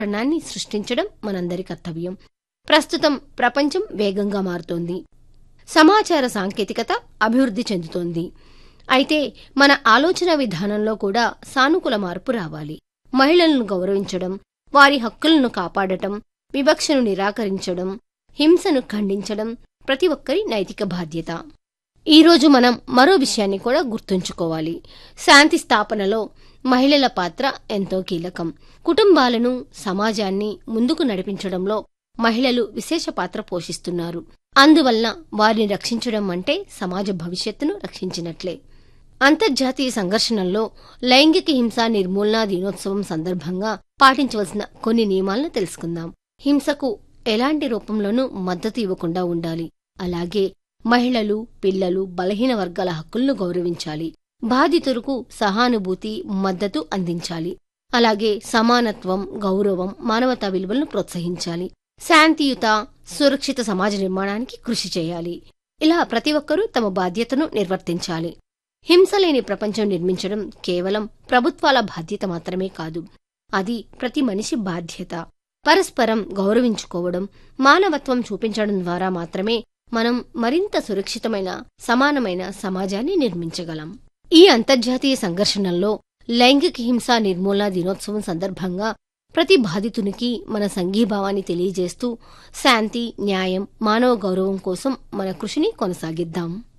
వాతావరణాన్ని సృష్టించడం మనందరి కర్తవ్యం ప్రస్తుతం ప్రపంచం వేగంగా మారుతోంది సమాచార సాంకేతికత అభివృద్ధి చెందుతోంది అయితే మన ఆలోచన విధానంలో కూడా సానుకూల మార్పు రావాలి మహిళలను గౌరవించడం వారి హక్కులను కాపాడటం వివక్షను నిరాకరించడం హింసను ఖండించడం ప్రతి ఒక్కరి నైతిక బాధ్యత ఈ రోజు మనం మరో విషయాన్ని కూడా గుర్తుంచుకోవాలి శాంతి స్థాపనలో మహిళల పాత్ర ఎంతో కీలకం కుటుంబాలను సమాజాన్ని ముందుకు నడిపించడంలో మహిళలు విశేష పాత్ర పోషిస్తున్నారు అందువల్ల వారిని రక్షించడం అంటే సమాజ భవిష్యత్తును రక్షించినట్లే అంతర్జాతీయ సంఘర్షణల్లో లైంగిక హింస నిర్మూలనా దినోత్సవం సందర్భంగా పాటించవలసిన కొన్ని నియమాలను తెలుసుకుందాం హింసకు ఎలాంటి రూపంలోనూ మద్దతు ఇవ్వకుండా ఉండాలి అలాగే మహిళలు పిల్లలు బలహీన వర్గాల హక్కులను గౌరవించాలి బాధితులకు సహానుభూతి మద్దతు అందించాలి అలాగే సమానత్వం గౌరవం మానవతా విలువలను ప్రోత్సహించాలి శాంతియుత సురక్షిత సమాజ నిర్మాణానికి కృషి చేయాలి ఇలా ప్రతి ఒక్కరూ తమ బాధ్యతను నిర్వర్తించాలి హింస లేని ప్రపంచం నిర్మించడం కేవలం ప్రభుత్వాల బాధ్యత మాత్రమే కాదు అది ప్రతి మనిషి బాధ్యత పరస్పరం గౌరవించుకోవడం మానవత్వం చూపించడం ద్వారా మాత్రమే మనం మరింత సురక్షితమైన సమానమైన సమాజాన్ని నిర్మించగలం ఈ అంతర్జాతీయ సంఘర్షణల్లో లైంగిక హింస నిర్మూలన దినోత్సవం సందర్భంగా ప్రతి బాధితునికి మన సంఘీభావాన్ని తెలియజేస్తూ శాంతి న్యాయం మానవ గౌరవం కోసం మన కృషిని కొనసాగిద్దాం